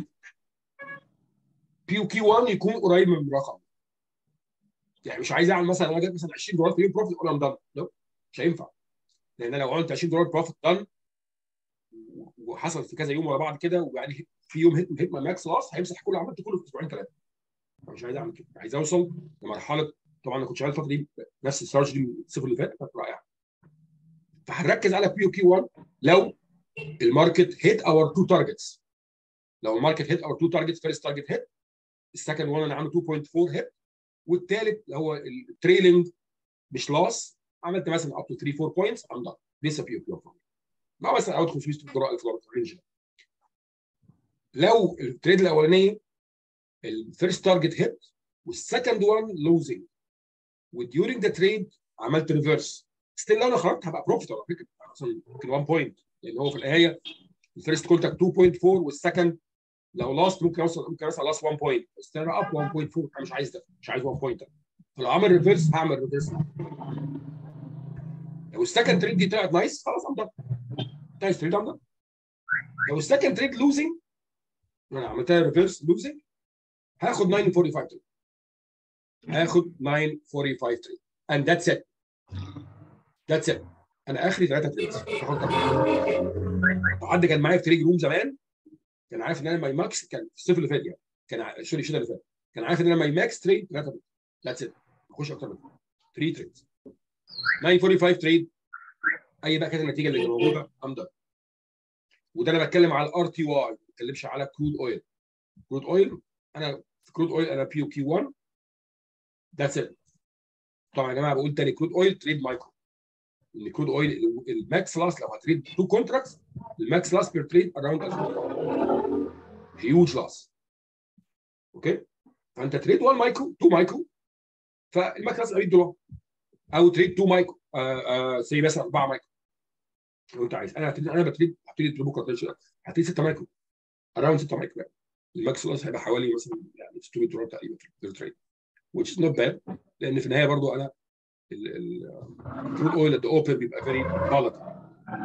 بي كيو 1 يكون قريب من الرقم يعني مش عايز اعمل مثلا انا جايب مثلا 20 دولار في اليوم بروفيت اقول ام دان مش هينفع لان انا لو قلت 20 دولار بروفيت دان وحصل في كذا يوم ورا بعض كده ويعني في يوم هيت هيت ماكس لاس هيمسح كل اللي عملته كله في اسبوعين ثلاثه فمش عايز اعمل كده عايز اوصل لمرحله طبعا انا كنت شغال الفتره دي نفس الستارج دي من الصيف اللي فات كانت رائعه فهنركز على بي كي 1 لو الماركت هيت اور تو تارجتس لو الماركت هيت اور تو تارجتس فيرست تارجت هيت السكند 1 انا عامل 2.4 هيت والثالث اللي هو التريلينج مش لاس عملت مثلا اب تو 3 4 بوينتس ام دان لسه في بيور فورم مع مثلا اوت 500 دولار 1000 دولار في الرينج ده لو التريد الاولانيه الفيرست تارجت هيت والسكند وان لوزنج وديورنج ذا تريد عملت ريفرس ستيل لو انا خرجت هبقى بروفيت على فكره مثلا ممكن 1 بوينت لان هو في النهايه الفيرست كونتاكت 2.4 والسكند لو لاست ممكن اوصل ممكن اوصل لاست 1 بوينت بس انا اب 1.4 انا مش عايز ده مش عايز 1 بوينت فلو عمل ريفرس هعمل ريفرس لو السكند تريد دي طلعت نايس خلاص ام دان نايس تريد ام دان لو السكند تريد لوزنج انا عملتها ريفرس لوزنج هاخد 945 تريد هاخد 945 تريد and that's it that's it انا اخري ثلاثه تريدز حد كان معايا في تريد روم زمان كان عارف ان انا ماي ماكس كان في الصيف اللي فات يعني كان سوري الشتاء اللي فات كان عارف ان انا ماي ماكس تريد ثلاثه تريد ذاتس ات اخش اكتر من 3 تريدز 945 تريد اي بقى كانت النتيجه اللي موجوده ام دان وده انا بتكلم على الار تي واي ما بتكلمش على كرود اويل كرود اويل انا في كرود اويل انا بي او كي 1 ذاتس ات طبعا يا جماعه بقول تاني كرود اويل تريد مايكرو ان كرود اويل الماكس لاس لو هتريد تو كونتراكتس الماكس لاس بير تريد اراوند 1000 هيوج لاس اوكي فانت تريد 1 مايكرو 2 مايكرو فالماكس لاس 100 دولار او تريد 2 مايكرو سي مثلا 4 مايكرو لو انت عايز انا هتريد انا بتريد هبتدي بكره هتريد 6 مايكرو اراوند 6 مايكرو يعني الماكس لاس هيبقى حوالي مثلا يعني 600 دولار تقريبا في التريد which is not bad لان في النهايه برضو انا الكرود اويل ات اوبن بيبقى فيري volatile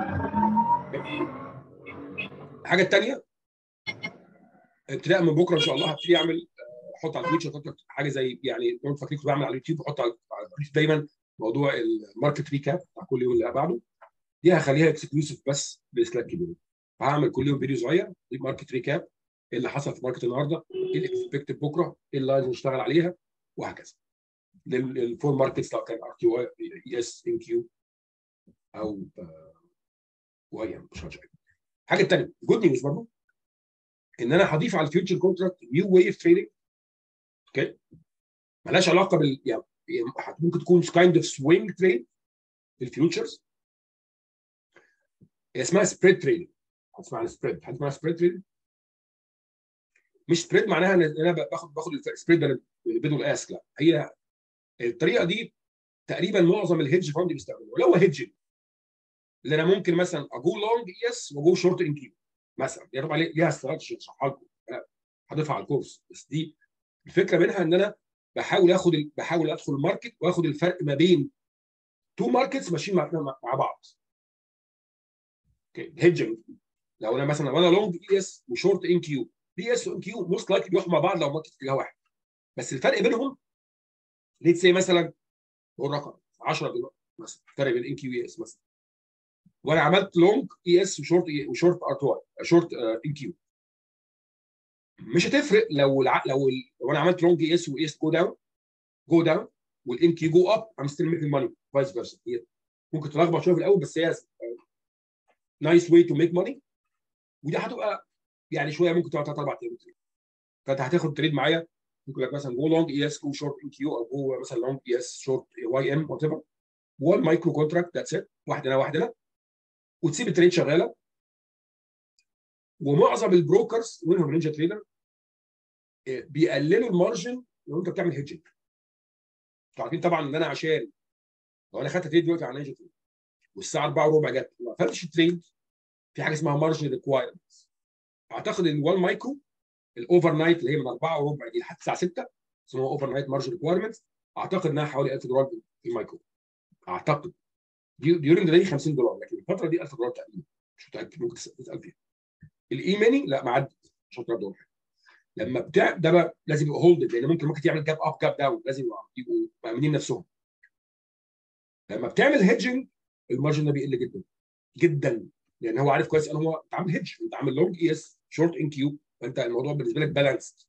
الحاجه الثانيه ابتداء من بكره ان شاء الله هبتدي اعمل احط على الفيوتشر حاجه زي يعني لو فاكرين كنت بعمل على اليوتيوب بحط على اليوتيوب دايما موضوع الماركت ريكاب بتاع كل يوم اللي بعده دي هخليها اكسكلوسيف بس لسلاك كبير فهعمل كل يوم فيديو صغير ماركت ريكاب ايه اللي حصل في الماركت النهارده ايه الاكسبكتد بكره ايه اللي عايز نشتغل عليها وهكذا للفور ماركتس لو كان ار كيو اي اس ان كيو او واي ام مش عارف الحاجه الثانيه جود نيوز برضه ان انا هضيف على الفيوتشر كونتراكت نيو واي اوف تريدنج اوكي مالهاش علاقه بال يعني ممكن تكون كايند اوف سوينج تريد في الفيوتشرز هي اسمها سبريد تريدنج هتسمع عن سبريد حد اسمها سبريد تريدنج مش سبريد معناها ان انا باخد باخد السبريد ده بدون الاسك لا هي الطريقه دي تقريبا معظم الهيدج فاند بيستخدموها لو هيدج اللي انا ممكن مثلا اجو لونج اس واجو شورت ان كيو مثلا دي طبعا ليها استراتيجي اشرحها لكم هضيفها على الكورس بس دي الفكره منها ان انا بحاول اخد بحاول ادخل الماركت واخد الفرق ما بين تو ماركتس ماشيين مع, مع بعض اوكي هيدجنج لو انا مثلا وانا لونج اي اس وشورت ان كيو بي اس وان كيو موست لايكلي بيروحوا مع بعض لو ماركت اتجاه واحد بس الفرق بينهم ليتس سي مثلا هو الرقم 10 دولار مثلا الفرق بين ان كيو اي اس مثلا وانا عملت لونج اي اس وشورت وشورت ار 2 شورت ان كيو مش هتفرق لو الع... لو ال... لو انا عملت لونج اي اس واي اس جو داون جو داون والان كيو جو اب ام ستيل ميكينج ماني فايس فيرسا هي ممكن تلخبط شويه في الاول بس هي نايس واي تو ميك ماني ودي هتبقى يعني شويه ممكن تقعد ثلاث اربع ايام فانت هتاخد تريد معايا ممكن لك مثلا جو لونج اي اس جو شورت ان كيو او جو مثلا لونج اي اس شورت واي ام وات ايفر وان مايكرو كونتراكت ذاتس ات واحده هنا واحده هنا وتسيب التريد شغاله ومعظم البروكرز منهم نينجا تريدر بيقللوا المارجن لو انت بتعمل هيدجنج انتوا عارفين طبعا ان انا عشان لو انا خدت تريد دلوقتي على نينجا تريدر والساعه 4 وربع جت ما قفلتش التريد في حاجه اسمها مارجن ريكوايرمنتس اعتقد ان 1 مايكرو الاوفر نايت اللي هي من 4 وربع دي لحد الساعه 6 اسمها اوفر نايت مارجن ريكوايرمنتس اعتقد انها حوالي 1000 دولار في المايكرو اعتقد ديورنج ذا 50 دولار لكن الفتره دي 1000 دولار تقريبا مش متاكد ممكن تسال فيها الاي ماني لا معدي مش 10 دولار لما بتاع ده بقى لازم يبقى هولد لان ممكن ممكن يعمل جاب اب جاب داون لازم يبقوا مامنين نفسهم لما بتعمل هيدجنج المارجن ده بيقل جدا جدا لان هو عارف كويس ان هو انت عامل هيدج انت عامل لونج اي اس شورت ان كيو فانت الموضوع بالنسبه لك بالانسد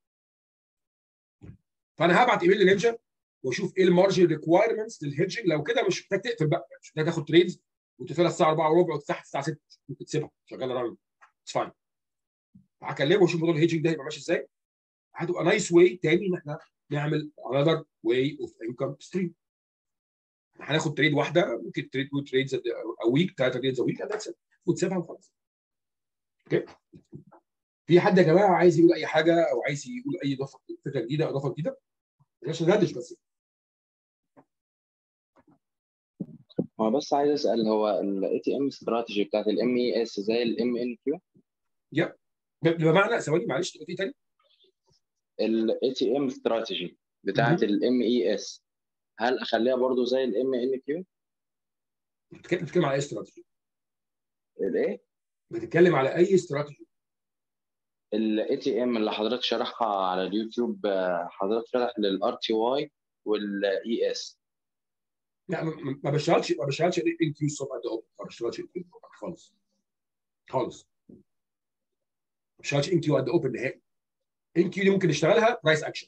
فانا هبعت ايميل لنينجا واشوف ايه المارجن ريكوايرمنتس للهيدجنج لو كده مش محتاج تقفل بقى مش محتاج تاخد تريدز وتقفلها الساعه 4 وربع وتفتحها الساعه 6 ممكن تسيبها شغاله راوند اتس فاين هكلمه واشوف موضوع الهيدجنج ده هيبقى ماشي ازاي هتبقى نايس واي تاني ان احنا نعمل another way of income stream هناخد تريد واحده ممكن تريد تو تريدز ا ويك ثلاثه تريدز ا ويك وتسيبها وخلاص اوكي في حد يا جماعه عايز يقول اي حاجه او عايز يقول اي اضافه فكره جديده اضافه جديده عشان ندردش بس هو بس عايز اسال هو الاي تي ام استراتيجي بتاعت الام اي اس زي الام ان كيو بمعنى ثواني معلش تقول ايه تاني الاي تي ام استراتيجي بتاعت الام اي اس هل اخليها برضو زي الام ان كيو بتتكلم على اي استراتيجي الايه بتتكلم على اي استراتيجي الاي تي ام اللي حضرتك شرحها على اليوتيوب آه، حضرتك شرح للار تي واي والاي اس لا ما ما بشتغلش ما بشتغلش ان كيو ستوب ات اوبن ما بشتغلش ان كيو خالص خالص ما بشتغلش ان كيو ات اوبن نهائي ان كيو دي ممكن نشتغلها برايس اكشن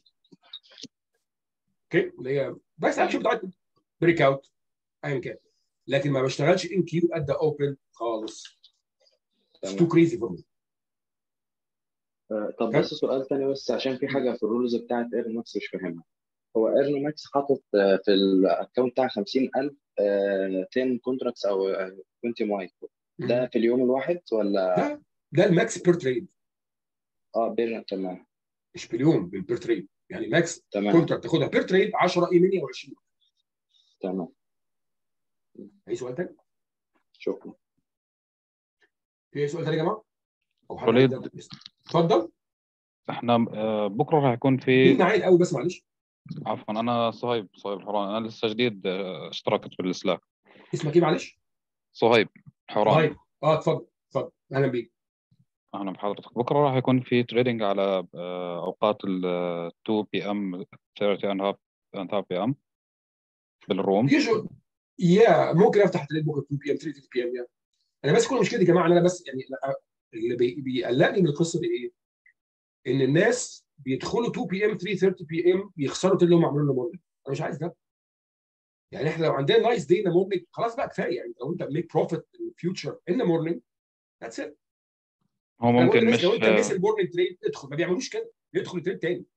اوكي اللي هي برايس اكشن بتاعت بريك اوت ايا كان لكن ما بشتغلش ان كيو ات ذا اوبن خالص تو كريزي فور مي آه، طب بس سؤال تاني بس عشان في حاجه في الرولز بتاعت ايرن ماكس مش فاهمها هو ايرن ماكس حاطط آه، في الاكونت بتاع 50000 آه، 10 كونتراكتس او آه، 20 مايكرو ده في اليوم الواحد ولا ده ده الماكس بير تريد اه بيرن تمام مش باليوم بالبير تريد يعني ماكس تمام كونتراكت تاخدها بير تريد 10 اي ميني او 20 تمام اي سؤال تاني؟ شكرا في اي سؤال تاني يا جماعه؟ او حد وليد. عايز يبدأ؟ اتفضل احنا آه، بكره راح يكون مين في معايا الاول بس معلش عفوا انا صهيب صهيب الحوراني انا لسه جديد آه، اشتركت في السلاك اسمك ايه معلش؟ صهيب حوراني طيب اه اتفضل اتفضل اهلا بيك اهلا بحضرتك بكره راح يكون في تريدنج على آه، اوقات ال 2 بي ام 30 اند هاف اند هاف بي ام بالروم يوجوال يا ممكن افتح تريد بكره 2 بي ام 3 بي ام يا انا بس كل مشكلتي يا جماعه ان انا بس يعني أنا- اللي بي- بيقلقني من القصه دي ايه؟ ان الناس بيدخلوا 2 بي ام 3 30 بي ام بيخسروا اللي هم عاملينه مورنينج انا مش عايز ده يعني احنا لو عندنا نايس دي مورنينج خلاص بقى كفايه يعني لو انت ميك بروفيت ان فيوتشر ان مورنينج ذاتس ات هو ممكن مش لو انت آه، ميس المورنينج تريد ادخل ما بيعملوش كده يدخل تريد تاني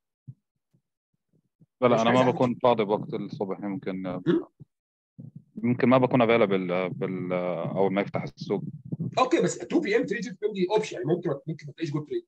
لا مش لا انا عايز ما أحكي. بكون فاضي بوقت الصبح ممكن آه، م? ممكن ما بكون افيلبل بال آه، اول ما يفتح السوق اوكي بس 2 بي ام 3 بي ام دي اوبشن يعني ممكن ممكن ما تلاقيش جود تريد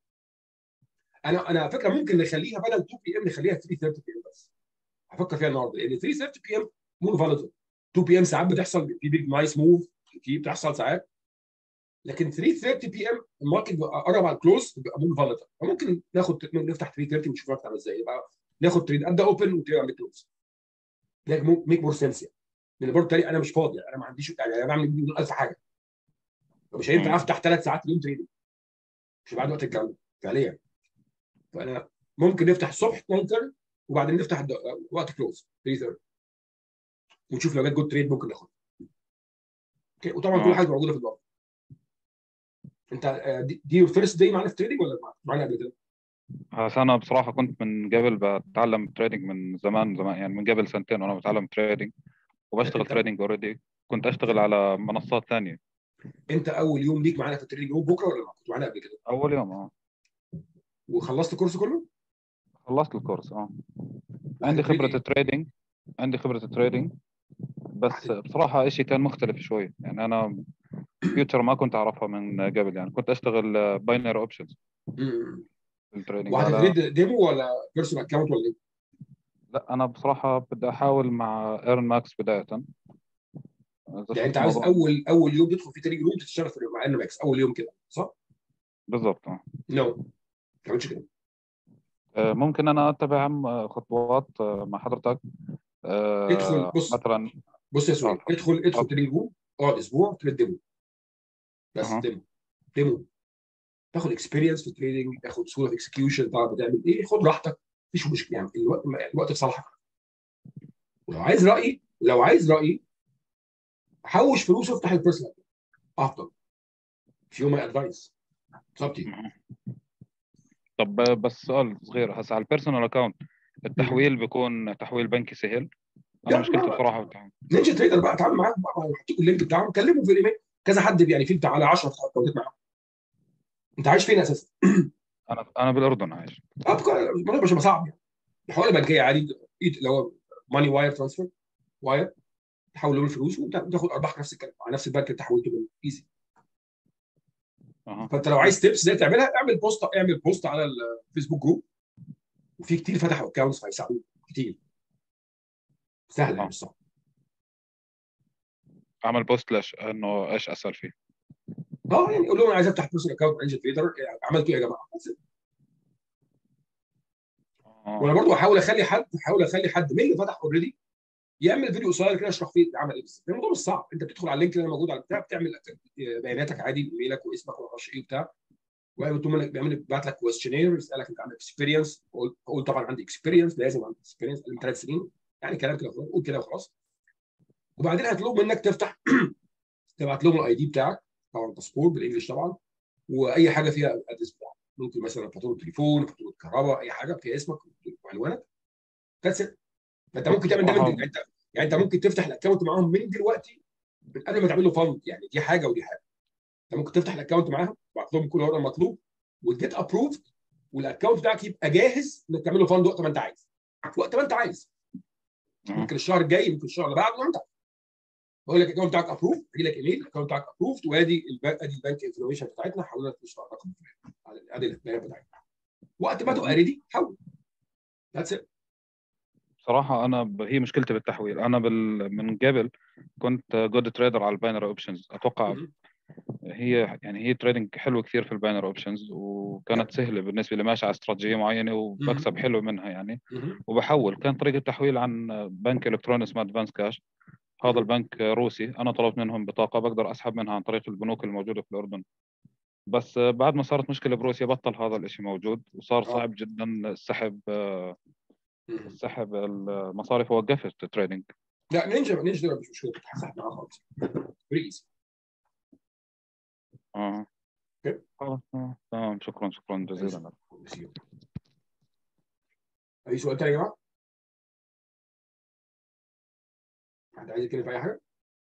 انا انا على فكره ممكن نخليها بدل 2 بي ام نخليها 3 30 بي ام بس هفكر فيها النهارده لان 3 30 بي ام مور فاليدل 2 بي ام ساعات بتحصل في بيج نايس موف في بتحصل ساعات لكن 3 30 بي ام الماركت بيبقى قرب على الكلوز بيبقى مور فاليدل فممكن ناخد نفتح 3 30 ونشوف الماركت عامل ازاي يبقى ناخد تريد ابدا اوبن وتريد عند كلوز ده ميك مور سنس يعني لان برضه تاني انا مش فاضي انا ما عنديش يعني انا بعمل مليون الف حاجه فمش هينفع مم. افتح ثلاث ساعات اليوم تريدنج مش بعد وقت الكلام ده فعليا فانا ممكن نفتح الصبح 12 وبعدين نفتح الد- وقت كلوز 3 ونشوف لو جت جود تريد ممكن ناخدها اوكي وطبعا كل آه. حاجه موجوده في الباب انت آه، دي- دي فيرست داي معانا في تريدنج ولا معانا قبل كده؟ بس انا بصراحه كنت من قبل بتعلم تريدنج من زمان زمان يعني من قبل سنتين وانا بتعلم تريدنج وبشتغل أنت- تريدنج اوريدي كنت اشتغل على منصات ثانيه انت اول يوم ليك معانا في التريدنج يوم بكره ولا كنت معانا قبل كده؟ اول يوم اه وخلصت الكورس كله؟ خلصت الكورس اه عندي هتتريد خبره إيه؟ تريدنج عندي خبره تريدنج بس بصراحه شيء كان مختلف شوي يعني انا فيوتشر ما كنت اعرفها من قبل يعني كنت اشتغل باينري اوبشنز مم. في التريدنج على وهتتريد ديمو ولا بيرسونال اكونت ولا ايه؟ لا انا بصراحه بدي احاول مع ايرن ماكس بدايه إذا يعني انت شفت عاوز موضوع- اول اول يوم تدخل في تريدنج روم تشتغل في- مع ان ماكس اول يوم كده صح؟ بالضبط آه. نو ما تعملش كده آه، ممكن انا اتبع عم خطوات آه، مع حضرتك آه، ادخل، بص. مثلا بص يا سوري آه. ادخل ادخل آه. تريننج روم اقعد اسبوع تريد ديمو بس أها. ديمو ديمو تاخد اكسبيرينس في التريدنج تاخد صوره اكسكيوشن تعرف بتعمل ايه خد راحتك مفيش مشكله يعني الوقت الوقت في صالحك ولو عايز رايي ولو عايز رايي حوش فلوس وافتح البيرسونال افضل في يوم ادفايس بالظبط طب آه، بس سؤال صغير هسه على البيرسونال اكونت التحويل بيكون تحويل بنكي سهل انا لا، مشكلتي لا. بصراحه بالتحويل. نينجا تريدر بقى اتعامل معاهم بقى هحط لكم اللينك بتاعهم كلموا في الايميل كذا حد يعني في بتاع على 10 اكونتات معاهم انت عايش فين اساسا؟ انا انا بالاردن عايش ابقى الموضوع مش صعب يعني الحوالي بنكيه عادي ايد اللي هو ماني واير ترانسفير واير تحول لهم الفلوس وتاخد ارباح نفس الكلام على نفس البنك اللي انت حولته منه ايزي اها فانت لو عايز تبس ازاي تعملها اعمل بوست اعمل بوست على الفيسبوك جروب وفي كتير فتحوا اكونتس فهيساعدوك كتير سهله يعني مش صعب اعمل بوست ليش انه ايش اسال فيه اه يعني قول لهم انا عايز افتح بيرسونال اكونت انجل تريدر عملتوا ايه يا جماعه؟ بس وانا آه. برضو احاول اخلي حد احاول اخلي حد من اللي فتح اوريدي يعمل فيديو قصير كده يشرح فيه عمل ايه بس الموضوع مش صعب انت بتدخل على اللينك اللي انا موجود على البتاع بتعمل بياناتك عادي ايميلك واسمك وما اعرفش ايه وبتاع وبتقوم بيعمل بيبعت لك كويستشنير يسالك انت عندك اكسبيرينس قول طبعا عندي اكسبيرينس لازم عندي اكسبيرينس من ثلاث سنين يعني كلام كده خلاص قول كده وخلاص وبعدين هيطلبوا منك تفتح تبعت لهم الاي دي بتاعك طبعا باسبور بالانجلش طبعا واي حاجه فيها الادرس بتاعك ممكن مثلا فاتوره تليفون فاتوره كهرباء اي حاجه فيها اسمك وعنوانك بس فانت ممكن تعمل ده من أها. يعني انت يعني انت ممكن تفتح الاكونت معاهم من دلوقتي من قبل ما تعمل له فند يعني دي حاجه ودي حاجه انت ممكن تفتح الاكونت معاهم تبعت لهم كل ورقه مطلوب وتجيت ابروفد والاكونت بتاعك يبقى جاهز انك تعمل له فند وقت ما انت عايز وقت ما انت عايز أها. ممكن الشهر الجاي ممكن الشهر اللي بعده وانت بقول لك الاكونت بتاعك ابروف يجي لك ايميل الاكونت بتاعك ابروفد وادي البنك ادي البنك انفورميشن بتاعتنا حولنا لك فلوس على الرقم الفلاني ادي البيانات بتاعتنا وقت ما تبقى ريدي حول ذاتس ات صراحة أنا ب... هي مشكلتي بالتحويل أنا بال... من قبل كنت جود تريدر على الباينري أوبشنز أتوقع هي يعني هي تريدنج حلو كثير في الباينري أوبشنز وكانت سهلة بالنسبة لي ماشي على استراتيجية معينة وبكسب حلو منها يعني وبحول كان طريقة التحويل عن بنك إلكتروني اسمه أدفانس كاش هذا البنك روسي أنا طلبت منهم بطاقة بقدر أسحب منها عن طريق البنوك الموجودة في الأردن بس بعد ما صارت مشكلة بروسيا بطل هذا الإشي موجود وصار آه. صعب جدا السحب السحب المصاري فوقفت تريدنج لا نينجا نينجا ده مش مشكله تتحسب معاه خالص بريز اه أوكي. خلاص آه، تمام شكرا شكرا جزيلا اي سؤال تاني يا جماعه؟ حد عايز يتكلم في اي حاجه؟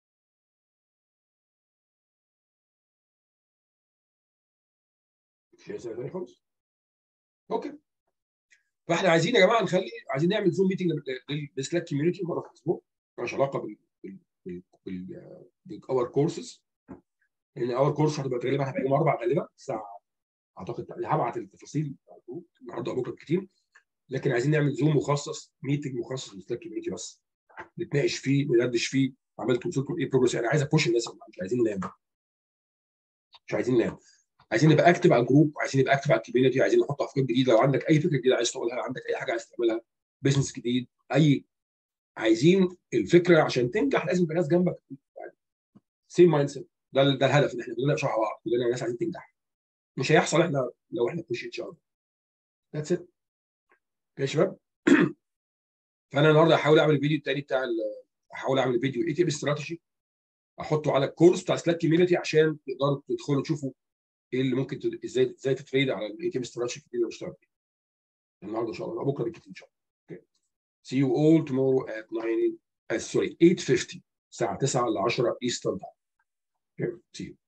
مش اسئله تاني خالص؟ اوكي فاحنا عايزين يا جماعه نخلي عايزين نعمل زوم ميتنج للسلاك كوميونتي مره في الاسبوع مالهاش علاقه بال بال بال بال بالاور كورسز لان اور كورس هتبقى غالبا هتبقى يوم اربع غالبا الساعه اعتقد هبعت التفاصيل النهارده او بكره كتير لكن عايزين نعمل زوم مخصص ميتنج مخصص للسلاك كوميونتي بس نتناقش فيه ندردش فيه عملت وصلت ايه بروجرس انا عايز ابوش الناس مش عايزين ننام مش عايزين ننام عايزين نبقى اكتف على الجروب عايزين نبقى اكتف على الكوميونتي عايزين نحط افكار جديده لو عندك اي فكره جديده عايز تقولها عندك اي حاجه عايز تعملها بزنس جديد اي عايزين الفكره عشان تنجح لازم يبقى ناس جنبك يعني سيم مايند سيت ده ده الهدف ان احنا كلنا شبه بعض كلنا ناس عايزين تنجح مش هيحصل احنا لو احنا بوش اتش ار ذاتس ات يا شباب فانا النهارده هحاول اعمل الفيديو التاني بتاع هحاول اعمل فيديو اي تي ام استراتيجي احطه على الكورس بتاع سلاك كوميونتي عشان تقدروا تدخلوا تشوفوا ايه اللي ممكن تد... ازاي ازاي تتريد على الاي تي ام استراتيجي اللي بشتغل فيه النهارده ان شاء الله بكره بالكتير ان شاء الله اوكي see you all tomorrow at 9 uh, sorry 8:50 الساعه 9 ل 10 ايسترن تايم okay see you